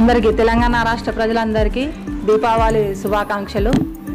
అందరికీ తెలంగాణ రాష్ట్ర ప్రజలందరికీ దీపావళి శుభాకాంక్షలు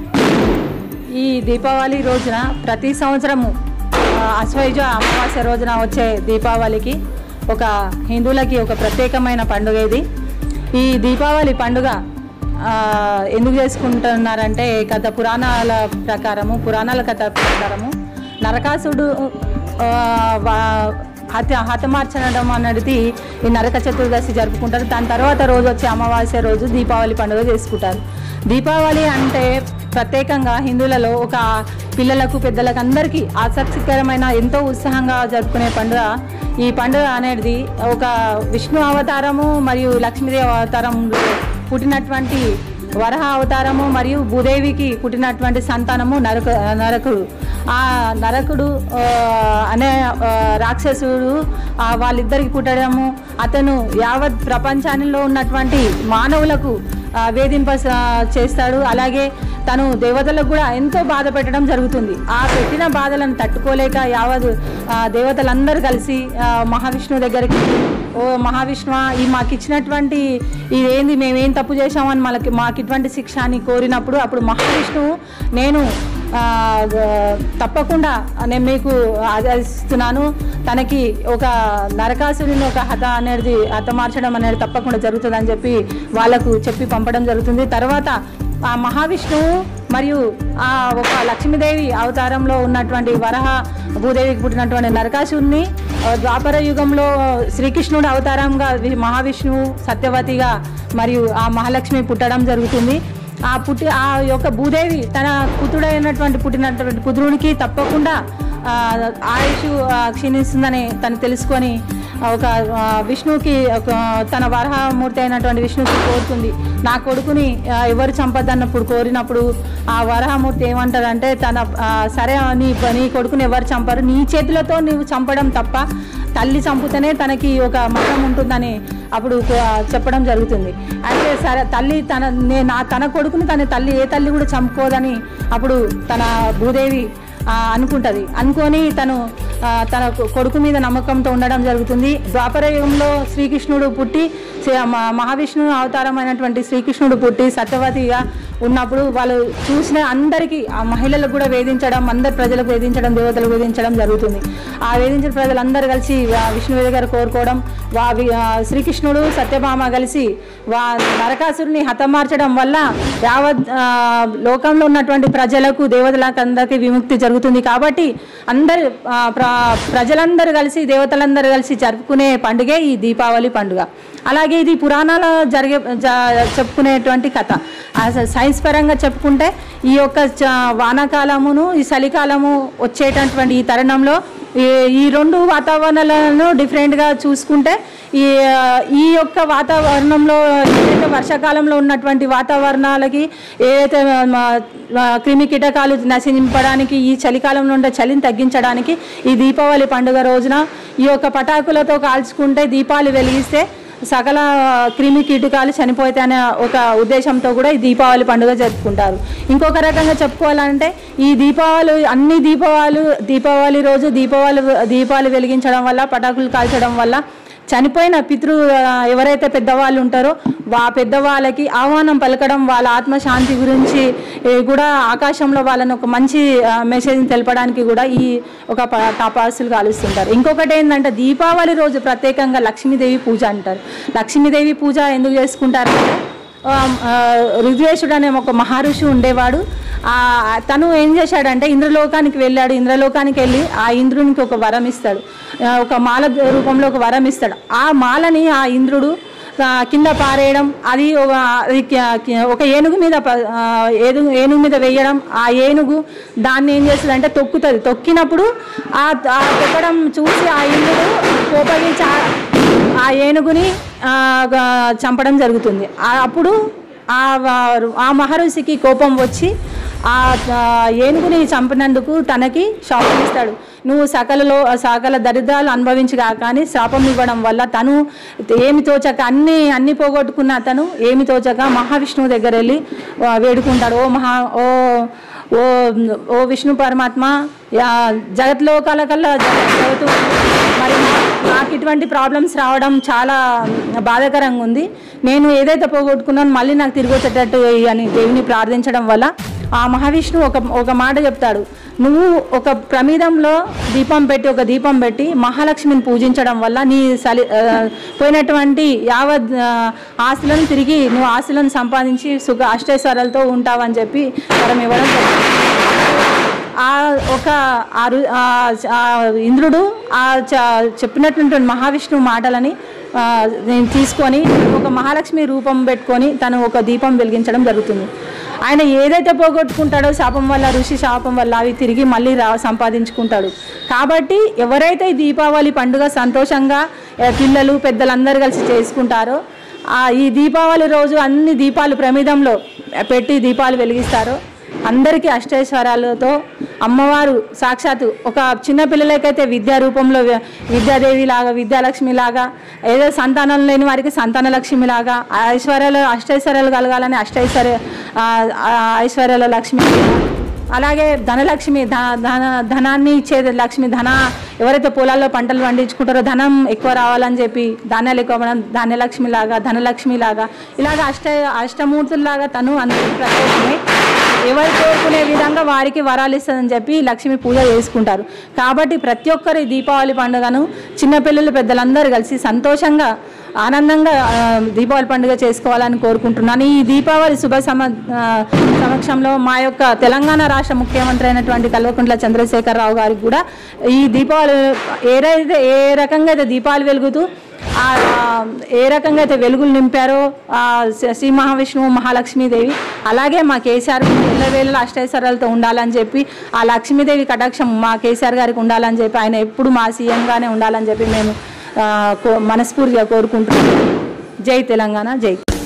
ఈ దీపావళి రోజున ప్రతి సంవత్సరము ఆ, అశ్వయుజ అమావాస్య రోజున వచ్చే దీపావళికి ఒక హిందువులకి ఒక ప్రత్యేకమైన పండుగ ఇది ఈ దీపావళి పండుగ ఆ, ఎందుకు చేసుకుంటున్నారంటే కథ పురాణాల ప్రకారము పురాణాల కథ ప్రకారము నరకాసుడు ఆ, వా- హత హతమార్చడం అనేది ఈ నరక చతుర్దశి జరుపుకుంటారు దాని తర్వాత రోజు వచ్చే అమావాస్య రోజు దీపావళి పండుగ చేసుకుంటారు దీపావళి అంటే ప్రత్యేకంగా హిందువులలో ఒక పిల్లలకు పెద్దలకు అందరికీ ఆసక్తికరమైన ఎంతో ఉత్సాహంగా జరుపుకునే పండుగ ఈ పండుగ అనేది ఒక విష్ణు అవతారము మరియు లక్ష్మీదేవి అవతారంలో పుట్టినటువంటి వరహ అవతారము మరియు భూదేవికి పుట్టినటువంటి సంతానము నరక నరకుడు ఆ నరకుడు ఆ, అనే ఆ, రాక్షసుడు ఆ, వాళ్ళిద్దరికి పుట్టడము అతను యావత్ ప్రపంచానిలో ఉన్నటువంటి మానవులకు ఆ, వేధింప స- చేస్తాడు అలాగే తను దేవతలకు కూడా ఎంతో బాధ పెట్టడం జరుగుతుంది ఆ పెట్టిన బాధలను తట్టుకోలేక యావత్ ఆ, దేవతలందరూ కలిసి ఆ, మహావిష్ణువు దగ్గరికి ఓ మహావిష్ణువ ఈ మాకు ఇచ్చినటువంటి ఇదేంది మేమేం తప్పు చేశామని మనకి మాకు ఇటువంటి శిక్ష అని కోరినప్పుడు అప్పుడు మహావిష్ణువు నేను ఆ, గ- తప్పకుండా నేను మీకు ఆదరిస్తున్నాను తనకి ఒక నరకాసుడిని ఒక హత అనేది హతమార్చడం అనేది తప్పకుండా జరుగుతుందని చెప్పి వాళ్ళకు చెప్పి పంపడం జరుగుతుంది తర్వాత ఆ మహావిష్ణువు మరియు ఆ ఒక లక్ష్మీదేవి అవతారంలో ఉన్నటువంటి వరహ భూదేవికి పుట్టినటువంటి నరకాసుడిని ఆ, ద్వాపర యుగంలో శ్రీకృష్ణుడు అవతారంగా వి- మహావిష్ణువు సత్యవతిగా మరియు ఆ మహాలక్ష్మి పుట్టడం జరుగుతుంది ఆ పుట్టి ఆ యొక్క భూదేవి తన పుత్రుడైనటువంటి పుట్టినటువంటి పుత్రునికి తప్పకుండా ఆ, ఆయుష్ ఆ, క్షీణిస్తుందని తను తెలుసుకొని ఒక ఆ, విష్ణువుకి ఒక తన వరహమూర్తి అయినటువంటి విష్ణువుకి కోరుతుంది నా కొడుకుని ఆ, ఎవరు చంపద్దన్నప్పుడు కోరినప్పుడు ఆ వరహమూర్తి ఏమంటారంటే తన ఆ, సరే నీ నీ కొడుకుని ఎవరు చంపరు నీ చేతులతో నీవు చంపడం తప్ప తల్లి చంపుతేనే తనకి ఒక మతం ఉంటుందని అప్పుడు ఆ, చెప్పడం జరుగుతుంది అయితే సరే తల్లి తన నే నా తన కొడుకుని తన తల్లి ఏ తల్లి కూడా చంపుకోదని అప్పుడు తన భూదేవి ఆ, అనుకుంటది అనుకొని తను ఆ, తన కొ- కొడుకు మీద నమ్మకంతో ఉండడం జరుగుతుంది ద్వాపర యుగంలో శ్రీకృష్ణుడు పుట్టి శ్రీ- మ- మహావిష్ణువు అవతారమైనటువంటి శ్రీకృష్ణుడు పుట్టి సత్యవతిగా ఉన్నప్పుడు వాళ్ళు చూసిన అందరికీ ఆ మహిళలకు కూడా వేధించడం అందరి ప్రజలకు వేధించడం దేవతలకు వేధించడం జరుగుతుంది ఆ వేధించిన ప్రజలందరూ కలిసి ఆ విష్ణువు దగ్గర కోరుకోవడం వా వి- ఆ శ్రీకృష్ణుడు సత్యభామ కలిసి వా నరకాసురుని హతమార్చడం వల్ల యావత్ ఆ, లోకంలో ఉన్నటువంటి ప్రజలకు దేవతలకు అందరికీ విముక్తి జరుగుతుంది కాబట్టి అందరు ఆ, ప్ర ప్రజలందరూ కలిసి దేవతలందరూ కలిసి జరుపుకునే పండుగే ఈ దీపావళి పండుగ అలాగే ఇది పురాణాల జరిగే జ- చెప్పుకునేటువంటి కథ అసలు సైన్స్ పరంగా చెప్పుకుంటే ఈ యొక్క చ- వానాకాలమును ఈ చలికాలము వచ్చేటటువంటి ఈ తరుణంలో ఈ ఈ రెండు వాతావరణాలను డిఫరెంట్గా చూసుకుంటే ఈ ఆ, ఈ యొక్క వాతావరణంలో ఏదైతే వర్షాకాలంలో ఉన్నటువంటి వాతావరణాలకి ఏదైతే మా- మా క్రిమి కీటకాలు నశింపడానికి ఈ చలికాలంలో ఉండే చలిని తగ్గించడానికి ఈ దీపావళి పండుగ రోజున ఈ యొక్క పటాకులతో కాల్చుకుంటే దీపాలు వెలిగిస్తే సకల క్రిమి కీటకాలు చనిపోతాయనే ఒక ఉద్దేశంతో కూడా ఈ దీపావళి పండుగ జరుపుకుంటారు ఇంకొక రకంగా చెప్పుకోవాలంటే ఈ దీపావళి అన్ని దీపావళి దీపావళి రోజు దీపావళి దీపాలు వెలిగించడం వల్ల పటాకులు కాల్చడం వల్ల చనిపోయిన పితృ ఆ, ఎవరైతే పెద్దవాళ్ళు ఉంటారో ఆ పెద్దవాళ్ళకి ఆహ్వానం పలకడం వాళ్ళ ఆత్మశాంతి గురించి ఏ, కూడా ఆకాశంలో వాళ్ళని ఒక మంచి మెసేజ్ తెలపడానికి కూడా ఈ ఒక ప- టపాసులు కాలుస్తుంటారు ఇంకొకటి ఏంటంటే దీపావళి రోజు ప్రత్యేకంగా లక్ష్మీదేవి పూజ అంటారు లక్ష్మీదేవి పూజ ఎందుకు చేసుకుంటారంటే ఆ, ఆ, ఋగ్వేషుడు అనే ఒక మహర్షి ఉండేవాడు ఆ, తను ఏం చేశాడంటే ఇంద్రలోకానికి వెళ్ళాడు ఇంద్రలోకానికి వెళ్ళి ఆ ఇంద్రునికి ఒక వరం ఇస్తాడు ఆ, ఒక మాల రూపంలో ఒక వరం ఇస్తాడు ఆ మాలని ఆ ఇంద్రుడు ఆ, కింద పారేయడం అది ఒక అది కి- కి- ఒక ఏనుగు మీద ప- ఆ, ఏనుగు ఏనుగు మీద వేయడం ఆ ఏనుగు దాన్ని ఏం చేస్తుంది అంటే తొక్కుతుంది తొక్కినప్పుడు ఆ ఆ తొక్కడం చూసి ఆ ఇంద్రుడు కోపగించి ఆ- ఆ ఏనుగుని ఆ, గ- చంపడం జరుగుతుంది ఆ- అప్పుడు ఆ వారు- ఆ మహర్షికి కోపం వచ్చి ఆ ఆ ఏనుగుని చంపినందుకు తనకి శాపం ఇస్తాడు నువ్వు సకలలో సకల దరిద్రాలు అనుభవించగా కానీ శాపం ఇవ్వడం వల్ల తను ఏమి తోచక అన్ని అన్ని పోగొట్టుకున్న తను ఏమి తోచక మహావిష్ణువు దగ్గర వెళ్ళి ఆ, వేడుకుంటాడు ఓ మహా ఓ ఓ ఓ విష్ణు పరమాత్మ యా జగత్లోకాల కల్లా జగ- జగత్తు మరి నా- నాకు ఇటువంటి ప్రాబ్లమ్స్ రావడం చాలా బాధాకరంగా ఉంది నేను ఏదైతే పోగొట్టుకున్నానో మళ్ళీ నాకు తిరిగి వచ్చేటట్టు అని దేవుని ప్రార్థించడం వల్ల ఆ మహావిష్ణువు ఒక ఒక మాట చెప్తాడు నువ్వు ఒక ప్రమిదంలో దీపం పెట్టి ఒక దీపం పెట్టి మహాలక్ష్మిని పూజించడం వల్ల నీ సలి ఆ, పోయినటువంటి యావత్ ఆ, ఆస్తులను తిరిగి నువ్వు ఆస్తులను సంపాదించి సుఖ అష్టైశ్వర్యాలతో ఉంటావని చెప్పి వరం ఇవ్వడం జరిగింది. ఆ ఒక ఆ రు- ఆ- ఆ ఇంద్రుడు ఆ చ- చెప్పినటువంటి మహావిష్ణువు మాటలని ఆ, నేను తీసుకొని ఒక మహాలక్ష్మి రూపం పెట్టుకొని తను ఒక దీపం వెలిగించడం జరుగుతుంది ఆయన ఏదైతే పోగొట్టుకుంటాడో శాపం వల్ల ఋషి శాపం వల్ల అవి తిరిగి మళ్ళీ రా సంపాదించుకుంటాడు కాబట్టి ఎవరైతే ఈ దీపావళి పండుగ సంతోషంగా ఆ, పిల్లలు పెద్దలందరూ కలిసి చేసుకుంటారో ఆ, ఈ దీపావళి రోజు అన్ని దీపాలు ప్రమిదంలో పెట్టి దీపాలు వెలిగిస్తారో అందరికీ అష్టైశ్వర్యాలతో అమ్మవారు సాక్షాత్తు ఒక చిన్న పిల్లలకైతే విద్యా రూపంలో వి- విద్యాదేవి లాగా విద్యాలక్ష్మి లాగా ఏదో సంతానం లేని వారికి సంతాన లక్ష్మి లాగా ఆ ఐశ్వర్యాలు అష్టైశ్వర్యాలు కలగాలని అష్టైశ్వర్య ఆ, ఆ ఐశ్వర్యాల లక్ష్మి అలాగే ధనలక్ష్మి ధ- ధన ధనాన్ని ఇచ్చేది లక్ష్మి ధన ఎవరైతే పొలాల్లో పంటలు పండించుకుంటారో ధనం ఎక్కువ రావాలని చెప్పి ధాన్యాలు ఎక్కువ అవ్వడం ధాన్యలక్ష్మి లాగా ధనలక్ష్మి లాగా ఇలాగ అష్ట అష్టమూర్తుల్లాగా తను అందరికి ప్రత్యేకమే ఎవరు కోరుకునే విధంగా వారికి వరాలు ఇస్తుందని చెప్పి లక్ష్మి పూజ చేసుకుంటారు కాబట్టి ప్రతి ఒక్కరు ఈ దీపావళి పండుగను చిన్నపిల్లలు పెద్దలందరూ కలిసి సంతోషంగా ఆనందంగా ఆ, దీపావళి పండుగ చేసుకోవాలని కోరుకుంటున్నాను ఈ దీపావళి శుభ సమ ఆ, సమక్షంలో మా యొక్క తెలంగాణ రాష్ట్ర ముఖ్యమంత్రి అయినటువంటి కల్వకుంట్ల చంద్రశేఖరరావు గారికి కూడా ఈ దీపావళి ఏదైతే ఏ రకంగా అయితే దీపాలు వెలుగుతూ ఆ ఆ, ఏ రకంగా అయితే వెలుగులు నింపారో ఆ శ్రీ- శ్రీ మహావిష్ణువు మహాలక్ష్మీదేవి అలాగే మా కేసీఆర్ ఎల్లవేళ అష్టైశ్వర్యాలతో ఉండాలని చెప్పి ఆ లక్ష్మీదేవి కటాక్షం మా కేసీఆర్ గారికి ఉండాలని చెప్పి ఆయన ఎప్పుడు మా సీఎంగానే ఉండాలని చెప్పి మేము ఆ, కో- మనస్ఫూర్తిగా కోరుకుంటున్నాం జై తెలంగాణ జై